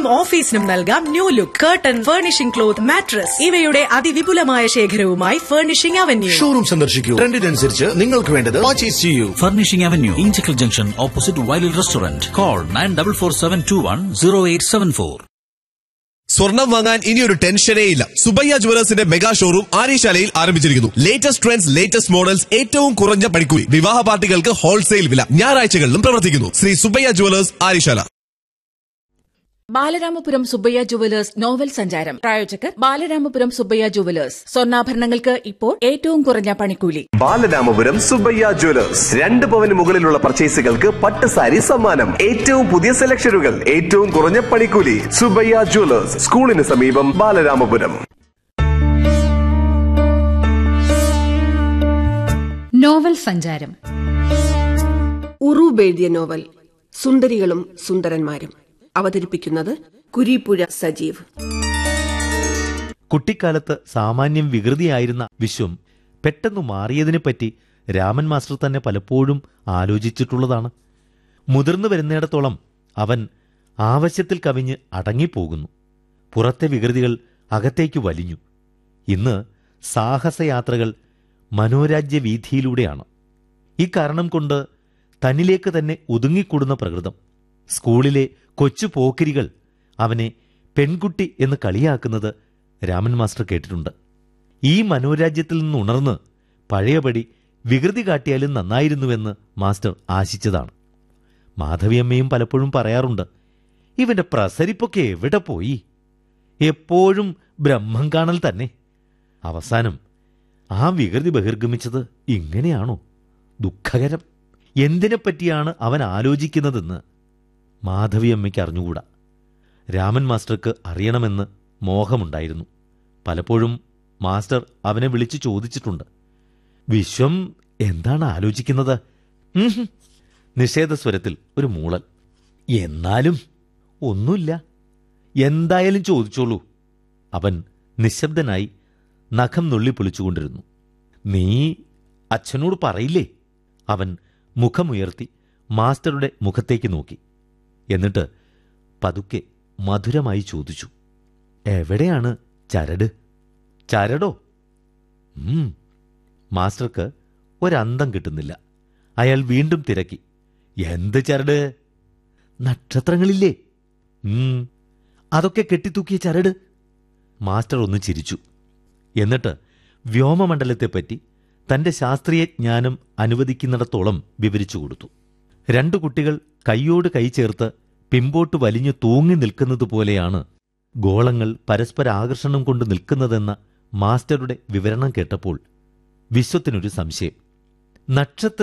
വീടിനും ഓഫീസിനും നൽകാം new look curtain furnishing cloth mattress ഇവയുടെ അതിവിപുലമായ ശേഖരവുമായി ഫർണിഷിംഗ് അവന്യൂ ഷോറൂം സന്ദർശിക്കൂ ട്രെൻഡിനനുസരിച്ച് നിങ്ങൾക്ക് വേണ്ടത് പർച്ചേസ് ചെയ്യൂ Furnishing Avenue, Inchicle Junction, opposite Wiley Restaurant. Call 9447210874. സ്വർണം വാങ്ങാൻ ഇനിയൊരു ടെൻഷനേ ഇല്ല സുബയ്യ ജുവലേഴ്സിന്റെ മെഗാ ഷോറൂം ആര്യശാലയിൽ ആരംഭിച്ചിരിക്കുന്നു ലേറ്റസ്റ്റ് ട്രെൻഡ്സ് ലേറ്റസ്റ്റ് മോഡൽസ് ഏറ്റവും കുറഞ്ഞ പണിക്കൂലി വിവാഹ പാർട്ടികൾക്ക് ഹോൾസെയിൽ വില ഞായറാഴ്ചകളിലും പ്രവർത്തിക്കുന്നു Shri Subayya jewellers Aryashala Balaramapuram Subbayya jewellers novel സഞ്ചാരം പ്രായോജകർ ബാലരാമപുരം സുബ്ബയ്യ ജുവലേഴ്സ് സ്വർണ്ണാഭരണങ്ങൾക്ക് ഇപ്പോൾ ഏറ്റവും കുറഞ്ഞ പണിക്കൂലി ബാലരാമപുരം സുബയ്യ ജ്വല്ലേഴ്സ് രണ്ട് പവന് മുകളിലുള്ള പർച്ചേസുകൾക്ക് പട്ട് സാരി സമ്മാനം ഏറ്റവും പുതിയ സെലക്ഷനുകൾ ഏറ്റവും കുറഞ്ഞ പണിക്കൂലി സുബയ്യ ജ്വല്ലേഴ്സ് സ്കൂളിന് സമീപം ബാലരാമപുരം നോവൽ സഞ്ചാരം ഉറൂബ് എഴുതിയ നോവൽ സുന്ദരികളും സുന്ദരന്മാരും അവതരിപ്പിക്കുന്നത് കുരീപ്പുഴ സജീവ് കുട്ടിക്കാലത്ത് സാമാന്യം വികൃതിയായിരുന്ന വിശ്വം പെട്ടെന്ന് മാറിയതിനെപ്പറ്റി രാമൻ മാസ്റ്റർ തന്നെ പലപ്പോഴും ആലോചിച്ചിട്ടുള്ളതാണ് മുതിർന്നു വരുന്നിടത്തോളം അവൻ ആവശ്യത്തിൽ കവിഞ്ഞ് അടങ്ങിപ്പോകുന്നു പുറത്തെ വികൃതികൾ അകത്തേക്ക് വലിഞ്ഞു ഇന്ന് സാഹസയാത്രകൾ മനോരാജ്യ വീഥിയിലൂടെയാണ് ഇക്കാരണം കൊണ്ട് തന്നിലേക്ക് തന്നെ ഒതുങ്ങിക്കൂടുന്ന പ്രകൃതം സ്കൂളിലെ കൊച്ചു പോക്കിരികൾ അവനെ പെൺകുട്ടി എന്ന് കളിയാക്കുന്നത് രാമൻ മാസ്റ്റർ കേട്ടിട്ടുണ്ട് ഈ മനോരാജ്യത്തിൽ നിന്നുണർന്ന് പഴയപടി വികൃതി കാട്ടിയാലും നന്നായിരുന്നുവെന്ന് മാസ്റ്റർ ആശിച്ചതാണ് മാധവിയമ്മയും പലപ്പോഴും പറയാറുണ്ട് ഇവന്റെ പ്രസരിപ്പൊക്കെ എവിടെ പോയി എപ്പോഴും ബ്രഹ്മം കാണൽ തന്നെ അവസാനം ആ വികൃതി ബഹിർഗമിച്ചത് ഇങ്ങനെയാണോ ദുഃഖകരം എന്തിനെപ്പറ്റിയാണ് അവൻ ആലോചിക്കുന്നതെന്ന് മാധവിയമ്മയ്ക്ക് അറിഞ്ഞുകൂടാ രാമൻ മാസ്റ്റർക്ക് അറിയണമെന്ന് മോഹമുണ്ടായിരുന്നു പലപ്പോഴും മാസ്റ്റർ അവനെ വിളിച്ചു ചോദിച്ചിട്ടുണ്ട് വിശ്വം എന്താണ് ആലോചിക്കുന്നത് ഉം ഹും. നിഷേധസ്വരത്തിൽ ഒരു മൂളൽ എന്നാലും ഒന്നുമില്ല എന്തായാലും ചോദിച്ചോളൂ അവൻ നിശബ്ദനായി നഖം നുള്ളി പൊളിച്ചുകൊണ്ടിരുന്നു നീ അച്ഛനോട് പറയില്ലേ അവൻ മുഖമുയർത്തി മാസ്റ്ററുടെ മുഖത്തേക്ക് നോക്കി എന്നിട്ട് പതുക്കെ മധുരമായി ചോദിച്ചു എവിടെയാണ് ചരട് ചരടോ ഉം. മാസ്റ്റർക്ക് ഒരന്തം കിട്ടുന്നില്ല അയാൾ വീണ്ടും തിരക്കി എന്ത് ചരട് നക്ഷത്രങ്ങളില്ലേ ഉം. അതൊക്കെ കെട്ടിത്തൂക്കിയ ചരട് മാസ്റ്റർ ഒന്ന് ചിരിച്ചു എന്നിട്ട് വ്യോമമണ്ഡലത്തെപ്പറ്റി തന്റെ ശാസ്ത്രീയ ജ്ഞാനം അനുവദിക്കുന്നിടത്തോളം വിവരിച്ചു കൊടുത്തു രണ്ടു കുട്ടികൾ കൈയോട് കൈ ചേർത്ത് പിമ്പോട്ട് വലിഞ്ഞു തൂങ്ങി നിൽക്കുന്നതുപോലെയാണ് ഗോളങ്ങൾ പരസ്പര ആകർഷണം കൊണ്ട് നിൽക്കുന്നതെന്ന മാസ്റ്ററുടെ വിവരണം കേട്ടപ്പോൾ വിശ്വത്തിനൊരു സംശയം നക്ഷത്ര